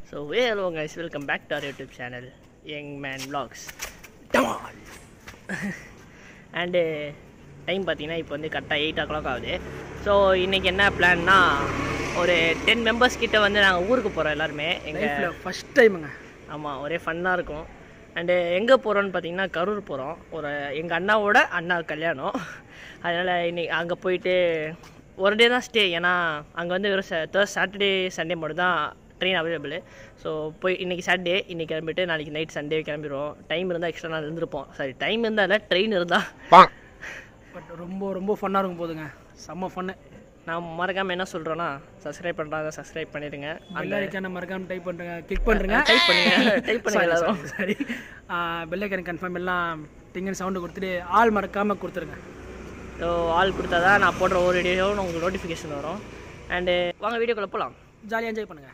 So way hello guys welcome back to our YouTube channel young man vlogs and time பார்த்தீங்கன்னா இப்போ வந்து கரெக்டாக eight o'clock ஆகுது so இன்றைக்கி என்ன பிளான்னா ஒரு டென் மெம்பர்ஸ் கிட்ட வந்து நாங்கள் ஊருக்கு போகிறோம் எல்லாருமே எங்கள் லைஃப்ல ஃபர்ஸ்ட் டைமுங்க ஆமாம் ஒரே ஃபன்னாக இருக்கும் அண்டு எங்கே போகிறோன்னு பார்த்தீங்கன்னா கரூர் போகிறோம் ஒரு எங்கள் அண்ணாவோட அண்ணா கல்யாணம் அதனால் இன்னைக்கு அங்கே போயிட்டு ஒரு டே தான் ஸ்டே ஏன்னா அங்கே வந்து வெறும் தேர்ஸ் சாட்டர்டே சண்டே மட்டும் தான் ட்ரெயின் அவைலபிள் ஸோ போய் இன்றைக்கி சாட்டர்டே இன்றைக்கி கிளம்பிட்டு நாளைக்கு நைட் சண்டே கிளம்பிடுவோம் டைம் இருந்தால் எக்ஸ்ட்ரா நாள் இருந்திருப்போம் சாரி டைம் இருந்தால் இல்லை ட்ரெயின் இருந்தால் பட் ரொம்ப ரொம்ப ஃபன்னாக இருக்கும் போதுங்க செம்ம ஃபன்னு நான் மறக்காமல் என்ன சொல்கிறேன்னா சப்ஸ்கிரைப் பண்ணுறாங்க சப்ஸ்கிரைப் பண்ணிடுங்க பெல் ஐக்கான மறக்காம டைப் பண்ணுங்க கிளிக் பண்ணுங்க டைப் பண்ணுங்க டைப் பண்ணுங்க எல்லாரும் சரி பெல் ஐக்கான கன்ஃபார்ம் எல்லாம் டிங்கன் சவுண்டு கொடுத்துட்டு ஆள் மறக்காம கொடுத்துருங்க ஸோ ஆள் கொடுத்தா தான் நான் போடுற ஒரு வீடியோவும் உங்களுக்கு நோட்டிஃபிகேஷன் வரும் அண்டு வாங்க வீடியோக்குள்ளே போகலாம் ஜாலியாக என்ஜாய் பண்ணுங்க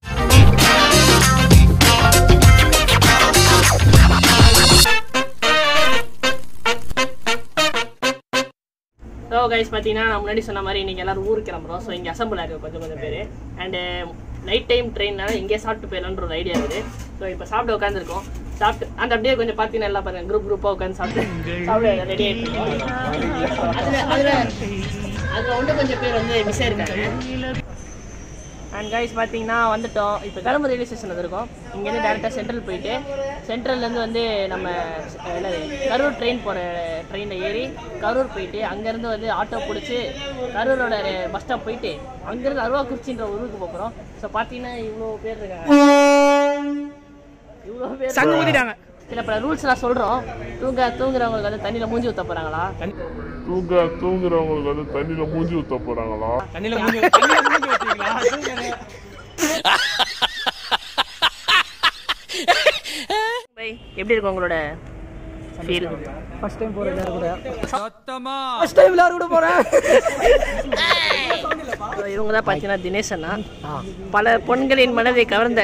ஸோ கைஸ் பார்த்தீங்கன்னா நான் முன்னாடி சொன்ன மாதிரி இன்றைக்கி எல்லாரும் ஊருக்கு கிளம்புறோம் ஸோ இங்கே அசம்பிள் ஆகிருக்கு கொஞ்சம் கொஞ்சம் பேர் அண்டு நைட் டைம் ட்ரெயின்னால இங்கே சாப்பிட்டு போயிடலான்ற ஒரு ஐடியா இருக்குது ஸோ இப்போ சாப்பிட்டு உட்காந்துருக்கோம் சாப்பிட்டு அந்த அப்படியே கொஞ்சம் பார்த்தீங்கன்னா எல்லாம் பாருங்க குரூப் குரூப்பாக உட்காந்து சாப்பிட்டு சாப்பிட ரெடி ஆகிட்டு அதில் அதில் அதில் ஒன்று கொஞ்சம் பேர் வந்து மிஸ் ஆயிருக்காங்க அண்ட் கைஸ் பார்த்தீங்கன்னா வந்துட்டோம் இப்போ கிளம்பு ரயில்வே ஸ்டேஷன் வந்திருக்கோம் இங்கேருந்து டேரெக்டாக சென்ட்ரல் போயிட்டு சென்ட்ரல்லேருந்து வந்து நம்ம அஹ், என்னது கரூர் ட்ரெயின் போகிற ட்ரெயினில் ஏறி கரூர் போயிட்டு அங்கேருந்து வந்து ஆட்டோ பிடிச்சி கரூரோட பஸ் ஸ்டாப் போயிட்டு அங்கேருந்து அருவாக்குறிச்சின்ற ஊருக்கு போகிறோம் ஸோ பார்த்தீங்கன்னா இவ்வளோ பேர் இருக்காங்க இவ்வளோ பேர் சங்கு ஊதிட்டாங்க சில பல ரூல்ஸ் நான் சொல்கிறோம் தூங்க தூங்குறவங்களுக்கு வந்து தண்ணியில் மூஞ்சி ஊற்ற போகிறாங்களா தூங்க தூங்குறவங்களுக்கு வந்து தண்ணியில மூஞ்சி ஊத்த போறாங்களா தண்ணியில் மூஞ்சி தண்ணியில் மூஞ்சி வச்சிங்களா பை எப்படி இருக்கு உங்களோட ஃபீல் ஃபர்ஸ்ட் டைம் போகிறேன் எல்லாரும் கூட சத்தமா ஃபர்ஸ்ட் டைம் எல்லாரும் கூட போகிறேன் இவங்க தான் பார்த்தீங்கன்னா தினேஷ் அண்ணா பல பொண்களின் மனதை கவர்ந்த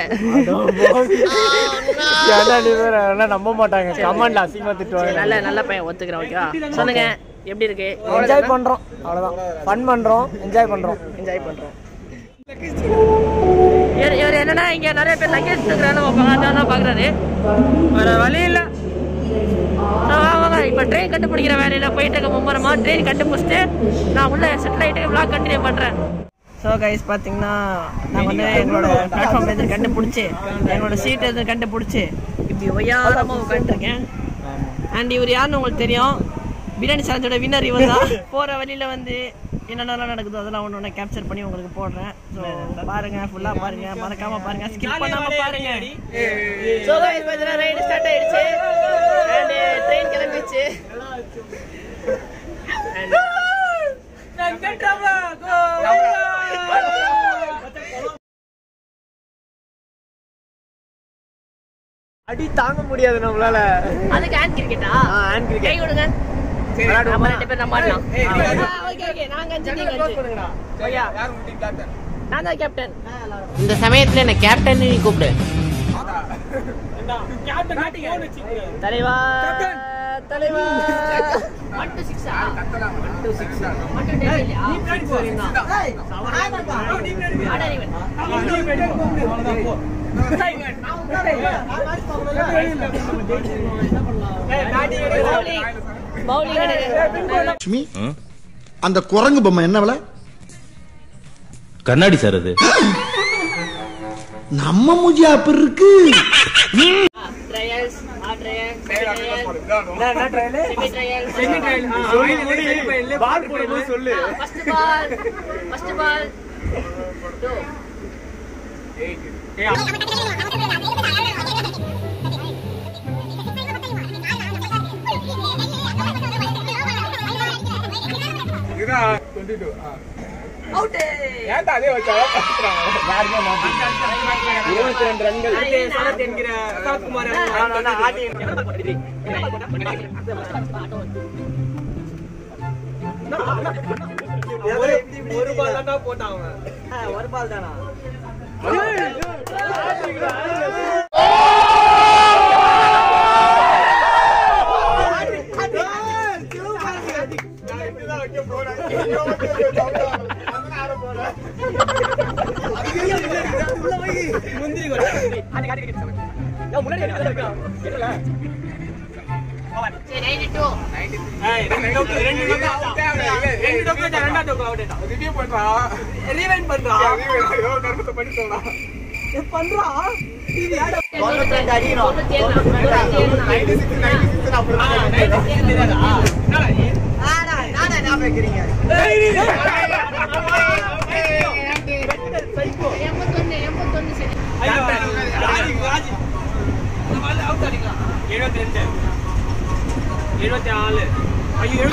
நம்ப மாட்டாங்க கமெண்ட்ல அசிங்கமா திட்டுவாங்க நல்ல நல்ல பையன் ஒத்துக்கிறேன் ஓகேவா சொல்லுங்க எப்படி இருக்கு என்ஜாய் பண்றோம் அவ்வளவுதான் ஃபன் பண்றோம் என்ஜாய் பண்றோம் என்ஜாய் பண்றோம் இவர் இவர் என்னன்னா இங்க நிறைய பேர் லக்கேஜ் தூக்குறாங்க அதான் பாக்குறாரு வேற வழி இல்ல வாங்க இப்போ ட்ரெயின் கண்டுபிடிக்கிற வேலையில போயிட்டு இருக்க மும்மரமா ட்ரெயின் கண்டுபிடிச்சிட்டு நான் உள்ள செட்டில் ஆகிட்டு vlog கண்டினியூ பண்றேன் ஸோ கைஸ் பார்த்தீங்கன்னா நான் வந்து எங்களோட பிளாட்ஃபார்ம் எது கண்டுபிடிச்சி எங்களோட சீட் எது கண்டுபிடிச்சி இப்படி ஒய்யாரமாக உட்காந்துருக்கேன் அண்ட் இவர் யாருன்னு உங்களுக்கு தெரியும் பிரியாணி சேலஞ்சோட வின்னர் இவர் தான் போகிற வழியில் வந்து என்னென்னலாம் நடக்குதோ அதெல்லாம் ஒன்று ஒன்று கேப்சர் பண்ணி உங்களுக்கு போடுறேன் ஸோ பாருங்க ஃபுல்லாக பாருங்க மறக்காம பாருங்க ஸ்கிப் பண்ணாம பாருங்க ஸோ கைஸ் பார்த்தீங்கன்னா ரைடு ஸ்டார்ட் ஆயிடுச்சு அண்ட் ட்ரெயின் கிளம்பிச்சு And அடி தாங்க முடியாது நம்மளால அதுக்கு ஹேண்ட் கிரிக்கெட்டா hand cricket. கை கொடுங்க நம்ம ரெண்டு பேர் நம்ம ஆடலாம் ஓகே ஓகே நாங்க அஞ்சு நீங்க அஞ்சு ஓகே நான் தான் கேப்டன் இந்த சமயத்துல என்ன கேப்டன் நீ கூப்பிடு தலைவா தலைவா one two six one two six one two ten இல்லையா பவுலிங் லட்சுமி அந்த குரங்கு பொம்மை என்ன விலை கண்ணாடி சார் அது நம்ம மூஞ்சி அப்படி இருக்கு ட்ரையல்ஸ் ஆ trials semi trials semi trials ball போடும்போது சொல்லு first ball first ball two out ஒரு பால் தானா போட்டான் ஒரு பால் தானா முந்திரி எழுபத்தி ரெண்டு எழுபத்தி நாலு ஐயோ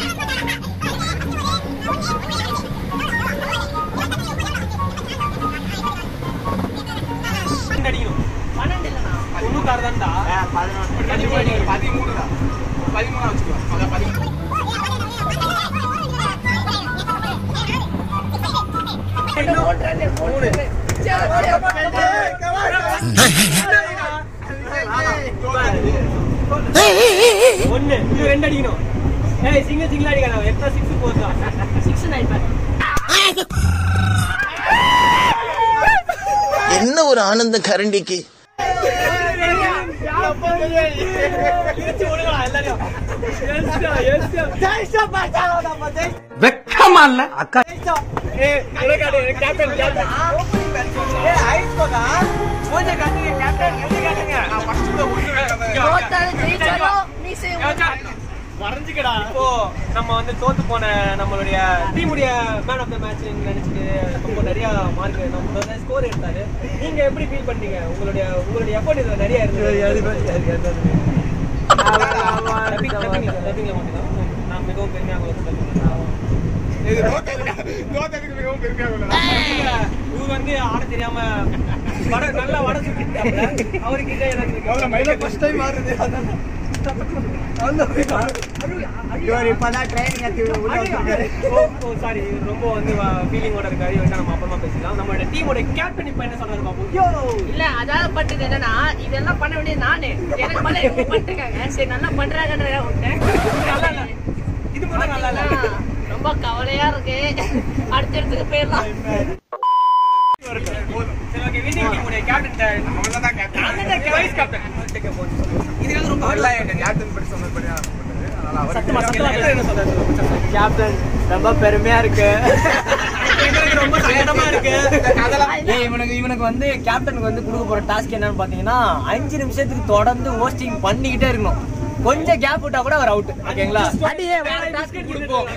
அடிக்கணும் தொண்ணூத்தாறு தான்டா பதிமூணு தான் பதிமூணா வச்சுக்கலாம் அதான் பதிமூணு ஒண்ணு இது ரெண்டு அடிக்கணும் ஏய் சிங்கிள் சிங்கிள் அடிக்கலாம் எத்தனை சிக்ஸ் போதும் சிக்ஸ் நைன் பேக் என்ன ஒரு ஆனந்தம் கரண்டிக்கு வெக்கமா இல்ல அக்கா வரைஞ்சுக்கடா இப்போ நம்ம வந்து தோத்து போன நம்மளுடைய டீமுடைய மேன் ஆஃப் த மேட்ச் நினைச்சிட்டு ரொம்ப நிறைய மார்க் நம்ம ஸ்கோர் எடுத்தாரு நீங்க எப்படி ஃபீல் பண்ணீங்க உங்களுடைய உங்களுடைய எஃபோர்ட் இதுல நிறைய இருந்தது Dubbing- dubbing- dubbing ல மட்டும்தான். நான் மிகவும் பெருமையாக சொல்லுறேன். இது தோத்ததுக்கு தோத்ததுக்கு மிகவும் பெருமையாக உள்ளதா இவர் வந்து ஆட தெரியாம வட நல்லா வட சுத்திட்டாப்ல. அவர்கிட்ட எனக்கு முதல்ல மைல ஃபர்ஸ்ட் டைம் ஆடுறது இவர் இப்பதான் ட்ரைனிங் எடுத்து உள்ள வந்திருக்காரு ஓ, ஓ, sorry. இவர் ரொம்ப வந்து ஃபீலிங்கோட இருக்காரு இவர்கிட்ட நம்ம அப்புறமா பேசிக்கலாம் நம்மளோட டீமோட கேப்டன் இப்ப என்ன சொல்றாரு பாப்போம் யோ இல்ல அதாவது பட்டது என்னன்னா இதெல்லாம் பண்ண வேண்டியது நானு எனக்கு பண்ண இவங்க பண்ணிருக்காங்க சரி நல்லா பண்றாங்கன்ற விட்டேன் நல்லா இல்ல. இது மட்டும் நல்லா இல்ல ரொம்ப கவலையா இருக்கு அடுத்தடுத்துக்கு போயிடலாம் சரி ஓகே வின்னிங் டீமுடைய கேப்டன் அவன் தான் கேப்டன் வைஸ் கேப்டன் இது வந்து ரொம்ப நல்லா எங்க கேப்டன் படி சொன்னபடி நான் பண்ணது அதனால அவர் சத்தமா சத்தமா என்ன சொல்றாரு கேப்டன் ரொம்ப பெருமையா இருக்கு எங்களுக்கு ரொம்ப சங்கடமா இருக்கு ஏய் இவனுக்கு இவனுக்கு வந்து கேப்டனுக்கு வந்து கொடுக்க போற டாஸ்க் என்னன்னு பாத்தீங்கன்னா அஞ்சு நிமிஷத்துக்கு தொடர்ந்து ஹோஸ்டிங் பண்ணிக்கிட்டே இருக்கணும் கொஞ்சம் கேப் விட்டா கூட அவர் அவுட் ஓகேங்களா அடியே வேற டாஸ்க் கொடுப்போம்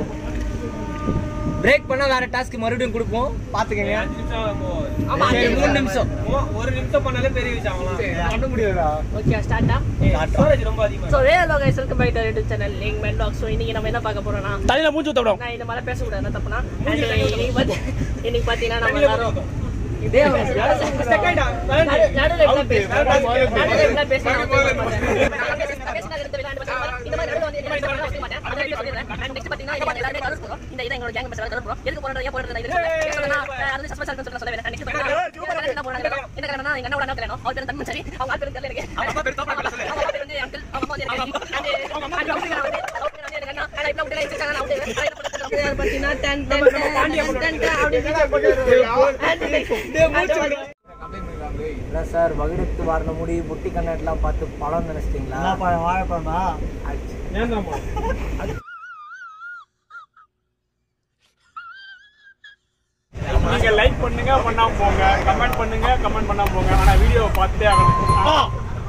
பிரேக் பண்ணா வேற டாஸ்க் மறுபடியும் கொடுப்போம் பாத்துக்கங்க அஞ்சு நிமிஷம் ஓ, ஆமா சரி, அஞ்சு மூணு நிமிஷம். நிமிஷம் ஓ, ஒரு நிமிஷம் பண்ணாலே பெரிய விஷயம் அவங்களாம் பண்ண முடியாதா ஓகே ஸ்டார்ட்டா ஸ்டோரேஜ் ரொம்ப அதிகமா ஸோ வேற லோக welcome back to YouTube channel link men talk so இன்னைக்கு நம்ம என்ன பார்க்க போறோம்னா தலையில மூச்சு ஊத்த நான் இந்த மாதிரி பேசக்கூடாது என்ன தப்புனா And இன்னைக்கு பார்த்து இன்னைக்கு பார்த்தீங்கன்னா நம்ம எல்லாரும் இதே நடு- நடுவுல இப்படிலாம் பேச- நடுவுல இப்படிலாம் பேச நான் பேச மாட்டேன். நான் பேச- பேசினா எடுத்து விளையாண்டு பேச இந்த மாதிரி நடுவுல வந்து என்ன பேச நான் பேச மாட்டேன். அதனால இப்ப சொல்லிடுறேன். And next பார்த்தீங்கன்னா இவங்க எல்லாருமே கலர்ஸ் போடுறோம். இந்த இதை எங்களோட gang members எல்லாரும் கலர் போடுறோம். எதுக்கு போடுறது, ஏன் போடுறது, நான் இதுக்கு சொல்றேன். ஏன் சொல்றேன்னா, அஹ், அது suspense ஆ இருக்குன்னு சொல்ல சொல்ல வேணாம். Next பார்த்தீங்கன்னா, இந்த கலர் என்ன போடுறாங்க தெரியுமா? என்ன கலர்னா, எங்க அண்ணாவோட அண்ணா கல்யாணம். அவர் பேரு தன்மன் சரி. அவங்க ஆள் பேரு தெரியல எனக்கு. அவங்க அப்பா பேரு வந்து uncle. அவங்க அம்மா வந்து எனக்கு aunty. And, அவங்க அம்மா வந்து நான் வந்து- அவங்க வந்து எனக்கு அண்ணா. ஆனா இப்ப விட்டுலாம் வச்சிருக்காங்க, நான் விட்டு- நான் என்ன பண்றது? பார்த்தீங்கன்னா, டன், டன், டன், டன், டன், டன், அப்படி வீடியோ போட்டு இல்ல சார் வகுடுத்து வாரண முடி புட்டி கண்ணாடிலாம் பார்த்து படம் நினைச்சிட்டீங்களா வாழைப்பழமா நீங்க லைக் பண்ணுங்க பண்ணாம போங்க கமெண்ட் பண்ணுங்க கமெண்ட் பண்ணாம போங்க ஆனா வீடியோ பார்த்துட்டே ஆகணும்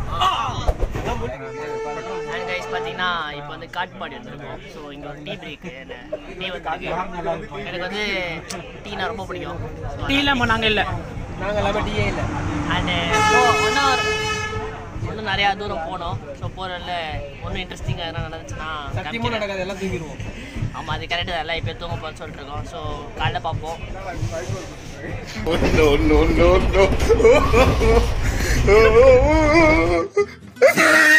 அண்ட் கைஸ் பார்த்தீங்கன்னா இப்போ வந்து காட்பாடி வந்திருக்கோம் ஸோ இங்கே ஒரு டீ பிரேக்கு டீ வந்து எனக்கு வந்து டீனா ரொம்ப பிடிக்கும் டீல நாங்க இல்ல நாங்க எல்லாமே டீயே இல்ல அண்டு ஒன்றும் இன்னும் நிறையா தூரம் போனோம் ஸோ போகிறதில்ல ஒன்றும் இன்ட்ரெஸ்டிங்காக எதனா நடந்துச்சுன்னா சத்தியமும் நடக்காது எல்லாம் தூங்கிடுவோம் ஆமாம் அது கரெக்டு எல்லாம் இப்போ தூங்க போகிறோம்னு சொல்லிட்டு இருக்கோம் ஸோ காலைல பார்ப்போம் no, no, no, no.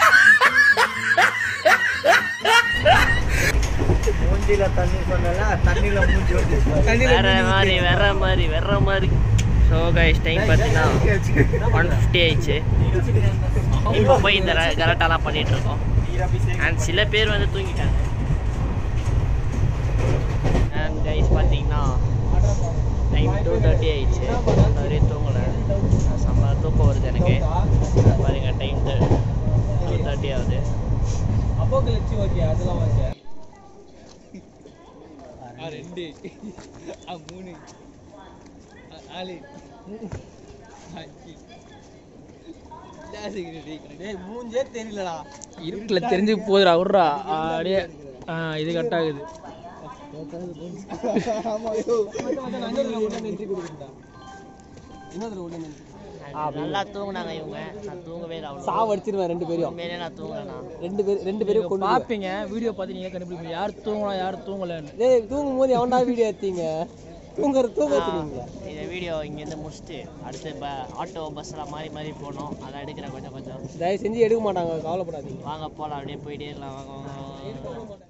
மூஞ்சில தண்ணி சொன்னல தண்ணில மூஞ்சி வந்து வேற மாதிரி வேற மாதிரி வேற மாதிரி ஸோ கைஸ் டைம் பார்த்தீங்கன்னா ஒன் ஃபிஃப்டி ஆயிடுச்சு இப்போ போய் இந்த ர- கலாட்டாலாம் பண்ணிட்டு இருக்கோம் அண்ட் சில பேர் வந்து தூங்கிட்டாங்க அண்ட் கைஸ் பார்த்தீங்கன்னா டைம் டூ தேர்ட்டி ஆயிடுச்சு நிறைய தூங்கலை மூச்சு ஓகே அதெல்லாம் ஓகே ரெண்டு மூணு நாலு மூஞ்சே தெரியலடா இருட்டில் தெரிஞ்சு போதுடா விட்றா அப்படியே ஆ இது கட் ஆகுது நல்லா தூங்குனாங்க இவங்க நான் தூங்கவே இல்லை அவ்வளோ சாவ அடிச்சிருவேன் ரெண்டு பேரும் உண்மையிலே நான் தூங்கலண்ணா ரெண்டு பேர் ரெண்டு பேரும் கொண்டு பார்ப்பீங்க வீடியோ பார்த்து நீங்கள் கண்டுபிடிப்பீங்க யார் தூங்கலாம் யார் தூங்கலன்னு டேய் தூங்கும் போது எவன்டா வீடியோ எடுத்தீங்க தூங்குற தூங்க வச்சுனீங்க இந்த வீடியோ இங்கேருந்து முடிச்சுட்டு அடுத்து ப ஆட்டோ பஸ்ஸில் மாறி மாறி போனோம் அதை எடுக்கிறேன் கொஞ்சம் கொஞ்சம் தயவு செஞ்சு எடுக்க மாட்டாங்க கவலைப்படாதீங்க வாங்க போகலாம் அப்படியே போயிட்டே இருக்கலாம் வாங்க வாங்க, வாங்க வாங்க